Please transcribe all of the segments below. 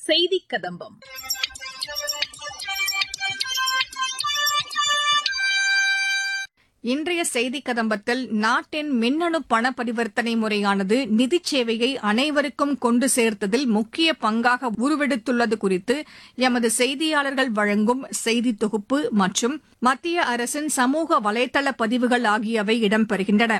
செய்தி கதம்பம் இன்றைய செய்தி கதம்பத்தில் நாட்டின் மின்னணு பண பரிவர்த்தனை முறையானது நிதிச் சேவையை அனைவருக்கும் கொண்டு சேர்த்ததில் முக்கிய பங்காக உருவெடுத்துள்ளது குறித்து எமது செய்தியாளர்கள் வழங்கும் செய்தி தொகுப்பு மற்றும் மத்திய அரசின் சமூக வலைதள பதிவுகள் ஆகியவை இடம்பெறுகின்றன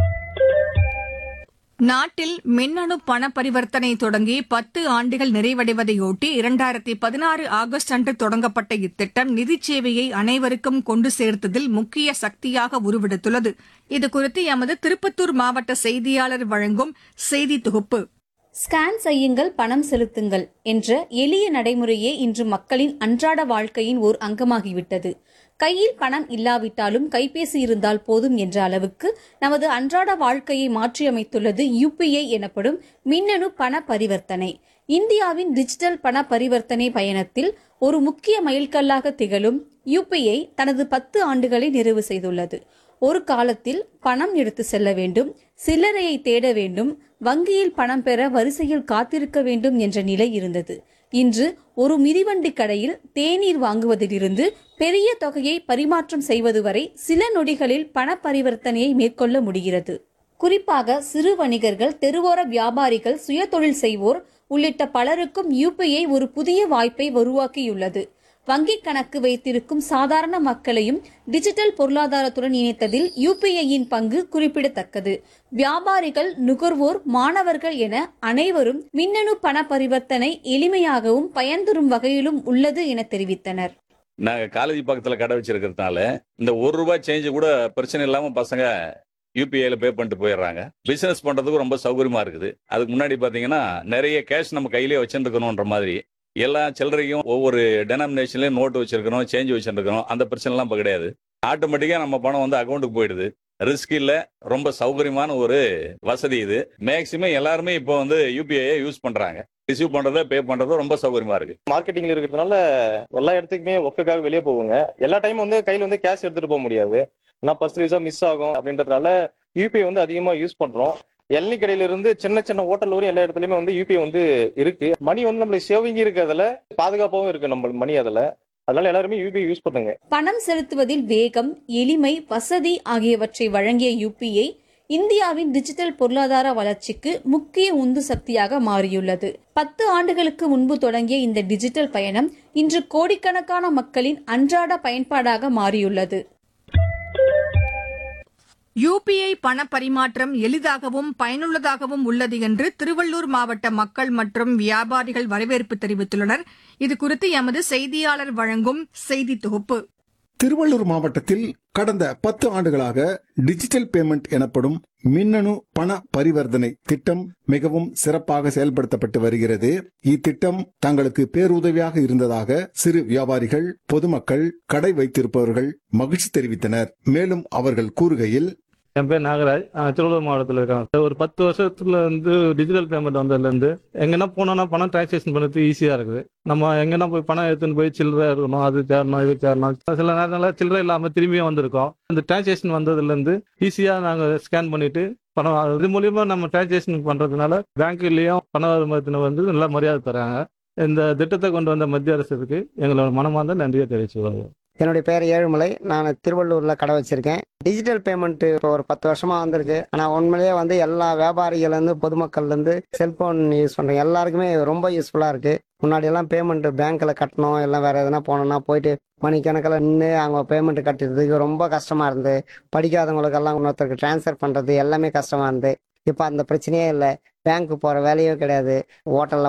நாட்டில் மின்னணு பண பரிவர்த்தனை தொடங்கி பத்து ஆண்டுகள் நிறைவடைவதையொட்டி இரண்டாயிரத்தி பதினாறு ஆகஸ்ட் அன்று தொடங்கப்பட்ட இத்திட்டம் நிதிச் சேவையை அனைவருக்கும் கொண்டு சேர்த்ததில் முக்கிய சக்தியாக உருவெடுத்துள்ளது இதுகுறித்து எமது திருப்பத்தூர் மாவட்ட செய்தியாளர் வழங்கும் செய்தி தொகுப்பு ஸ்கேன் செய்யுங்கள் பணம் செலுத்துங்கள் என்ற எளிய நடைமுறையே இன்று மக்களின் அன்றாட வாழ்க்கையின் ஓர் அங்கமாகிவிட்டது கையில் பணம் இல்லாவிட்டாலும் கைபேசி இருந்தால் போதும் என்ற அளவுக்கு நமது அன்றாட வாழ்க்கையை மாற்றியமைத்துள்ளது யுபிஐ எனப்படும் மின்னணு பண பரிவர்த்தனை இந்தியாவின் டிஜிட்டல் பண பரிவர்த்தனை பயணத்தில் ஒரு முக்கிய மைல்கல்லாக திகழும் யுபிஐ தனது பத்து ஆண்டுகளை நிறைவு செய்துள்ளது ஒரு காலத்தில் பணம் எடுத்து செல்ல வேண்டும் சில்லறையை தேட வேண்டும் வங்கியில் பணம் பெற வரிசையில் காத்திருக்க வேண்டும் என்ற நிலை இருந்தது இன்று ஒரு மிதிவண்டி கடையில் தேநீர் வாங்குவதிலிருந்து பெரிய தொகையை பரிமாற்றம் செய்வது வரை சில நொடிகளில் பண பரிவர்த்தனையை மேற்கொள்ள முடிகிறது குறிப்பாக சிறு வணிகர்கள் தெருவோர வியாபாரிகள் சுயதொழில் செய்வோர் உள்ளிட்ட பலருக்கும் யுபிஐ ஒரு புதிய வாய்ப்பை உருவாக்கியுள்ளது வங்கிக் கணக்கு வைத்திருக்கும் சாதாரண மக்களையும் டிஜிட்டல் பொருளாதாரத்துடன் இணைத்ததில் யுபிஐயின் பங்கு குறிப்பிடத்தக்கது வியாபாரிகள் நுகர்வோர் மாணவர்கள் என அனைவரும் மின்னணு பண பரிவர்த்தனை எளிமையாகவும் பயன்தரும் வகையிலும் உள்ளது என தெரிவித்தனர் நாங்க காலேஜ் பக்கத்துல கடை வச்சிருக்கிறதுனால இந்த ஒரு ரூபாய் சேஞ்சு கூட பிரச்சனை இல்லாம பசங்க யூபிஐல பே பண்ணிட்டு போயிடுறாங்க பிசினஸ் பண்றதுக்கு ரொம்ப சௌகரியமா இருக்குது அதுக்கு முன்னாடி பாத்தீங்கன்னா நிறைய கேஷ் நம்ம கையிலேயே வச்சிருக்கணும்ன்ற மாதிரி எல்லா சில்லறையும் ஒவ்வொரு டெனாமினேஷன்லயும் நோட்டு வச்சிருக்கணும் சேஞ்ச் வச்சிருக்கணும் அந்த பிரச்சனை எல்லாம் இப்ப கிடையாது ஆட்டோமேட்டிக்கா நம்ம பணம் வந்து அக்கௌண்ட்டுக்கு போயிடுது ரிஸ்க் இல்ல ரொம்ப சௌகரியமான ஒரு வசதி இது மேக்சிமம் எல்லாருமே இப்போ வந்து யூபிஐ யூஸ் பண்றாங்க ரிசீவ் பண்றதை பே பண்றது ரொம்ப சௌகரியமா இருக்கு மார்க்கெட்டிங்ல இருக்கிறதுனால எல்லா இடத்துக்குமே ஒர்க்குக்காக வெளியே போவாங்க எல்லா டைமும் வந்து கையில வந்து கேஷ் எடுத்துட்டு போக முடியாது நான் ஃபர்ஸ்ட் ரீசா மிஸ் ஆகும் அப்படின்றதுனால யூபிஐ வந்து அதிகமா யூஸ் பண்றோம் எல்னி கடையில இருந்து சின்ன சின்ன ஹோட்டல் வரையும் எல்லா இடத்துலயுமே வந்து யூபிஐ வந்து இருக்கு மணி வந்து நம்மளுக்கு சேவிங் இருக்கு அதுல பாதுகாப்பாகவும் இருக்கு நம்ம மணி அதுல அதனால எல்லாருமே யூபிஐ யூஸ் பண்ணுங்க பணம் செலுத்துவதில் வேகம் எளிமை வசதி ஆகியவற்றை வழங்கிய யுபிஐ இந்தியாவின் டிஜிட்டல் பொருளாதார வளர்ச்சிக்கு முக்கிய உந்து சக்தியாக மாறியுள்ளது பத்து ஆண்டுகளுக்கு முன்பு தொடங்கிய இந்த டிஜிட்டல் பயணம் இன்று கோடிக்கணக்கான மக்களின் அன்றாட பயன்பாடாக மாறியுள்ளது யுபிஐ பண பரிமாற்றம் எளிதாகவும் பயனுள்ளதாகவும் உள்ளது என்று திருவள்ளூர் மாவட்ட மக்கள் மற்றும் வியாபாரிகள் வரவேற்பு தெரிவித்துள்ளனர் இதுகுறித்து எமது செய்தியாளர் வழங்கும் செய்தி தொகுப்பு திருவள்ளூர் மாவட்டத்தில் கடந்த பத்து ஆண்டுகளாக டிஜிட்டல் பேமெண்ட் எனப்படும் மின்னணு பண பரிவர்த்தனை திட்டம் மிகவும் சிறப்பாக செயல்படுத்தப்பட்டு வருகிறது இத்திட்டம் தங்களுக்கு பேருதவியாக இருந்ததாக சிறு வியாபாரிகள் பொதுமக்கள் கடை வைத்திருப்பவர்கள் மகிழ்ச்சி தெரிவித்தனர் மேலும் அவர்கள் கூறுகையில் என் பேர் நாகராஜ் நான் திருவள்ளூர் மாவட்டத்தில் இருக்கேன் ஒரு பத்து வருஷத்துல இருந்து டிஜிட்டல் பேமெண்ட் வந்ததுலேருந்து எங்கன்னா போனோம்னா பணம் டிரான்சாக்ஷன் பண்ணுறது ஈஸியாக இருக்குது நம்ம எங்கன்னா போய் பணம் எடுத்துன்னு போய் சில்லறை இருக்கணும் அது தேரணும் இது தேரணும் சில நேரத்தில் சில்லறை இல்லாமல் திரும்பியும் வந்திருக்கோம் இந்த டிரான்சாக்ஷன் வந்ததுலேருந்து ஈஸியாக நாங்கள் ஸ்கேன் பண்ணிட்டு பணம் இது மூலியமா நம்ம டிரான்சாக்ஷன் பண்ணுறதுனால பேங்க்லேயும் பண வருமானத்தின வந்து நல்ல மரியாதை தராங்க இந்த திட்டத்தை கொண்டு வந்த மத்திய அரசுக்கு எங்களோட மனமார்ந்த நன்றியை தெரிவிச்சுக்கிறோம் என்னுடைய பேர் ஏழுமலை நான் திருவள்ளூர்ல கடை வச்சிருக்கேன் டிஜிட்டல் பேமெண்ட் இப்போ ஒரு பத்து வருஷமா வந்திருக்கு ஆனா உண்மையிலேயே வந்து எல்லா வியாபாரிகள் இருந்து பொதுமக்கள்ல இருந்து செல்போன் யூஸ் பண்றோம் எல்லாருக்குமே ரொம்ப யூஸ்ஃபுல்லா இருக்கு முன்னாடி எல்லாம் பேமெண்ட் பேங்க்ல கட்டணும் எல்லாம் வேற எதுனா போனோம்னா போயிட்டு மணிக்கணக்கில் நின்று அவங்க பேமெண்ட் கட்டுறதுக்கு ரொம்ப கஷ்டமா இருந்து படிக்காதவங்களுக்கெல்லாம் இன்னொருத்தருக்கு டிரான்ஸ்ஃபர் பண்றது எல்லாமே கஷ்டமா இருந்து இப்போ அந்த பிரச்சனையே இல்லை பேங்க் போற வேலையே கிடையாது ஹோட்டல்ல